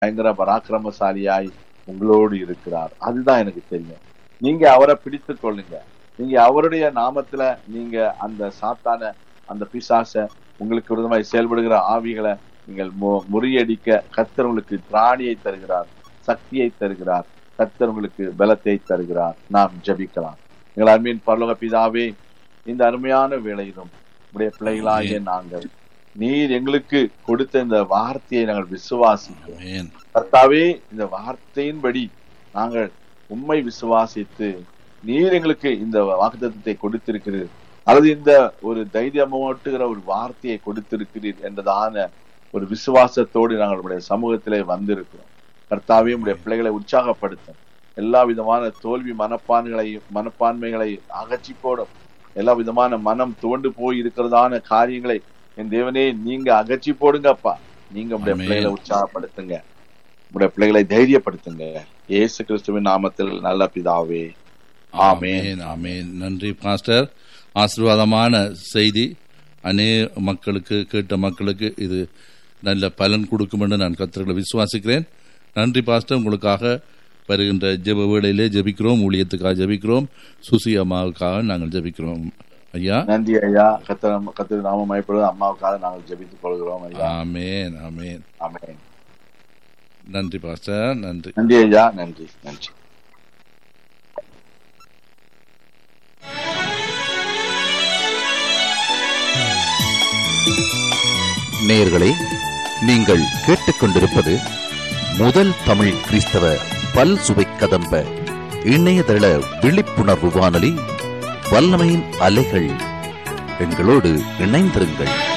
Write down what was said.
பயங்கர பராக்கிரமசாலியாய் உங்களோடு இருக்கிறார் அதுதான் எனக்கு தெரியும் நீங்க அவரை பிடித்து கொள்ளுங்க நீங்க அவருடைய நாமத்துல நீங்க அந்த சாத்தான அந்த பிசாச உங்களுக்கு விரோதமாய் செயல்படுகிற ஆவிகளை நீங்கள் மு- முறியடிக்க கர்த்தர் உங்களுக்கு திராணியை தருகிறார் சக்தியை தருகிறார் கர்த்தர் உங்களுக்கு பலத்தை தருகிறார் நாம் ஜெபிக்கலாம் எங்கள் அருமையின் பரலோக பிதாவே இந்த அருமையான வேளையிலும் உடைய பிள்ளைகளாகிய நாங்கள் நீர் எங்களுக்கு கொடுத்த இந்த வார்த்தையை நாங்கள் விசுவாசிக்கிறோம் ஆமென். கர்த்தாவே இந்த வார்த்தையின்படி நாங்கள் உண்மை விசுவாசித்து நீர் எங்களுக்கு இந்த வாக்குத்தத்தத்தை கொடுத்திருக்கிறீர் அல்லது இந்த ஒரு தைரியமூட்டுகிற ஒரு வார்த்தையை கொடுத்திருக்கிறீர் என்றதான ஒரு விசுவாசத்தோடு நாங்கள் உடைய சமூகத்திலே வந்திருக்கிறோம் கர்த்தாவே உடைய பிள்ளைகளை உற்சாகப்படுத்தும் எல்லா விதமான தோல்வி மனப்பான்களை மனப்பான்மைகளை அகற்றி போடும் எல்லா விதமான மனம் துவண்டு போய் இருக்கிறதான காரியங்களை என் தேவனே நீங்க அகற்றி போடுங்கப்பா நீங்க உடைய ஆமென். பிள்ளைகளை உற்சாகப்படுத்துங்க உடைய பிள்ளைகளை தைரியப்படுத்துங்க இயேசு கிறிஸ்துவின் நாமத்தில் நல்ல பிதாவே ஆமென் ஆமென் ஆமென் நன்றி பாஸ்டர் ஆசீர்வாதமான செய்தி அநேக மக்களுக்கு கேட்ட மக்களுக்கு இது நல்ல பலன் கொடுக்கும் என்று நான் கத்திரங்களை விசுவாசிக்கிறேன் நன்றி பாஸ்டர் உங்களுக்காக வருகின்ற ஜெப வேளையிலே ஜெபிக்கிறோம் ஊழியத்துக்காக ஜெபிக்கிறோம் சுசி அம்மாவுக்காக நாங்கள் ஜெபிக்கிறோம் ஐயா நன்றி ஐயா கத்திர கத்திர நாம மயப்படுவது அம்மாவுக்காக நாங்கள் ஜெபித்துக் கொள்கிறோம் ஐயா ஆமென் ஆமென் ஆமென் நன்றி பாஸ்டர் நன்றி நன்றி ஐயா நன்றி நன்றி நேயர்களே நீங்கள் கேட்டுக்கொண்டிருப்பது முதல் தமிழ் கிறிஸ்தவ பல் சுவை கதம்ப இணையதள விழிப்புணர்வு வானொலி வல்லமையின் அலைகள் எங்களோடு இணைந்திருங்கள்